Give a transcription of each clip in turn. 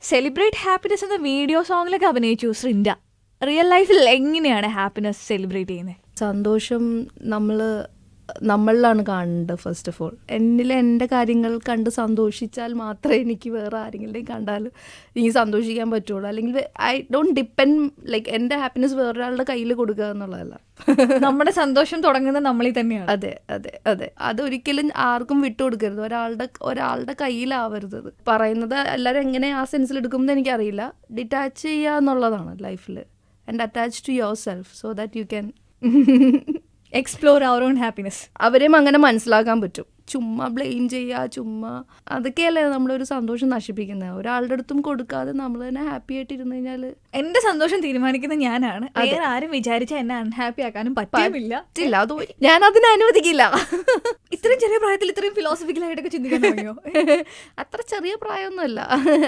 Celebrate happiness എന്ന video സോങ്ങിലൊക്കെ അഭിനയിച്ചു ശ്രിൻഡ റിയൽ ലൈഫിൽ എങ്ങനെയാണ് ഹാപ്പിനെസ് സെലിബ്രേറ്റ് ചെയ്യുന്നത് സന്തോഷം നമ്മൾ നമ്മളിലാണ് കാണേണ്ടത് ഫസ്റ്റ് ഓഫ് ഓൾ എന്നിൽ എൻ്റെ കാര്യങ്ങൾ കണ്ട് സന്തോഷിച്ചാൽ മാത്രമേ എനിക്ക് വേറെ ആരെങ്കിലും കണ്ടാൽ എനിക്ക് സന്തോഷിക്കാൻ പറ്റുള്ളൂ അല്ലെങ്കിൽ ഐ ഡോണ്ട് ഡിപ്പെൻഡ് ലൈക്ക് എൻ്റെ ഹാപ്പിനെസ് വേറൊരാളുടെ കയ്യിൽ കൊടുക്കുക എന്നുള്ളതല്ല നമ്മുടെ സന്തോഷം തുടങ്ങുന്നത് നമ്മളിൽ തന്നെയാണ് അതെ അതെ അതെ അതൊരിക്കലും ആർക്കും വിട്ടുകൊടുക്കരുത് ഒരാളുടെ ഒരാളുടെ കയ്യിലാവരുത് അത് പറയുന്നത് എല്ലാവരും എങ്ങനെ ആ സെൻസിൽ എടുക്കുമെന്ന് എനിക്കറിയില്ല ഡിറ്റാച്ച് ചെയ്യുക എന്നുള്ളതാണ് ലൈഫിൽ and attach to yourself so that you can explore our own happiness അവരെയും അങ്ങനെ മനസ്സിലാക്കാൻ പറ്റും ചുമ്മാ ബ്ലെയിം ചെയ്യുക ചുമ്മാ അതൊക്കെയല്ലേ നമ്മളൊരു സന്തോഷം നശിപ്പിക്കുന്നത് ഒരാളുടെ അടുത്തും കൊടുക്കാതെ നമ്മൾ തന്നെ ഹാപ്പി ആയിട്ട് ഇരുന്ന് കഴിഞ്ഞാൽ എന്റെ സന്തോഷം തീരുമാനിക്കുന്ന ഞാനാണ് വേറെ ആരും വിചാരിച്ച എന്നെ അൺഹാപ്പി ആക്കാനും പറ്റില്ല പറ്റില്ല അത് ഞാൻ അതിനെ അനുവദിക്കില്ല ഇത്രയും ചെറിയ പ്രായത്തിൽ ഇത്രയും ഫിലോസഫിക്കൽ ആയിട്ടൊക്കെ ചിന്തിക്കാൻ തുടങ്ങിയോ അത്ര ചെറിയ പ്രായമൊന്നുമല്ല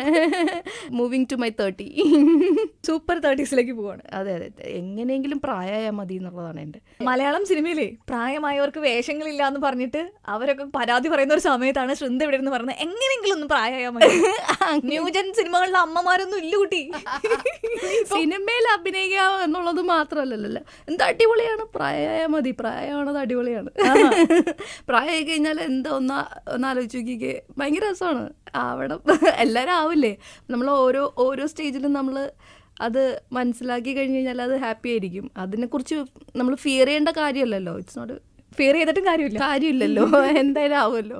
moving to my thirty super തേർട്ടീസിലേക്ക് പോവാണ് അതെ അതെ എങ്ങനെയെങ്കിലും പ്രായമായാൽ മതി എന്നുള്ളതാണ് എൻ്റെ മലയാളം സിനിമയിലെ പ്രായമായവർക്ക് വേഷങ്ങളില്ല എന്ന് പറഞ്ഞിട്ട് അവരൊക്കെ പരാതി പറയുന്ന ഒരു സമയത്താണ് ശൃന്ദ ഇവിടെ നിന്ന് പറയുന്നത് എങ്ങനെയെങ്കിലും ഒന്ന് പ്രായമായാൽ മതി ന്യൂജൻ സിനിമകളിലെ അമ്മമാരൊന്നും ഇല്ല കുട്ടി സിനിമയിൽ അഭിനയിക്കുക എന്നുള്ളത് മാത്രമല്ലല്ലോ എന്ത് അടിപൊളിയാണ് പ്രായമായാൽ മതി പ്രായമാണത് അടിപൊളിയാണ് പ്രായമായി കഴിഞ്ഞാൽ എന്താ ഒന്ന് ഒന്ന് ആലോചിച്ച് നോക്കിക്കേ ഭയങ്കര രസമാണ് ആവണം എല്ലാവരും ആവില്ലേ നമ്മൾ ഓരോ ഓരോ സ്റ്റേജിലും നമ്മൾ അത് മനസ്സിലാക്കി കഴിഞ്ഞ് കഴിഞ്ഞാൽ അത് ഹാപ്പി ആയിരിക്കും അതിനെക്കുറിച്ച് നമ്മൾ ഫിയർ ചെയ്യേണ്ട കാര്യമല്ലല്ലോ ഇറ്റ്സ് നോട്ട് ഫിയർ ചെയ്തിട്ടും കാര്യമില്ല കാര്യമില്ലല്ലോ എന്തായാലും ആവുമല്ലോ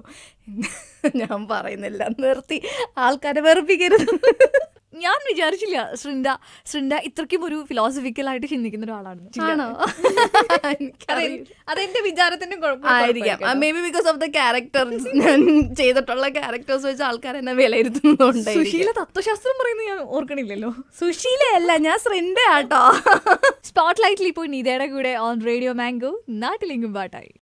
ഞാൻ പറയുന്നില്ല നിർത്തി ആൾക്കാരെ വെറുപ്പിക്കരുത് ഞാൻ വിചാരിച്ചില്ല ശൃംദ ശൃംദ ഇത്രയ്ക്കും ഒരു ഫിലോസഫിക്കൽ ആയിട്ട് ചിന്തിക്കുന്ന ഒരാളാണ് ആണോ എനിക്കറിയില്ല. അതെന്റെ വിചാരത്തിന്റെ ആയിരിക്കാം maybe because of the characters ഞാൻ ചെയ്തിട്ടുള്ള ക്യാരക്ടേഴ്സ് വെച്ച് ആൾക്കാർ എന്നെ വിലയിരുത്തുന്നുണ്ട് സുശീല തത്വശാസ്ത്രം പറയുന്നത് ഞാൻ ഓർക്കണില്ലല്ലോ സുശീലയല്ല ഞാൻ ശ്രിന്റെ ആട്ടോ സ്പോട്ട് ലൈറ്റിൽ ഇപ്പോൾ നീതയുടെ കൂടെ ഓൺ റേഡിയോ മാംഗോ നാട്ടിലെങ്കും പാട്ടായി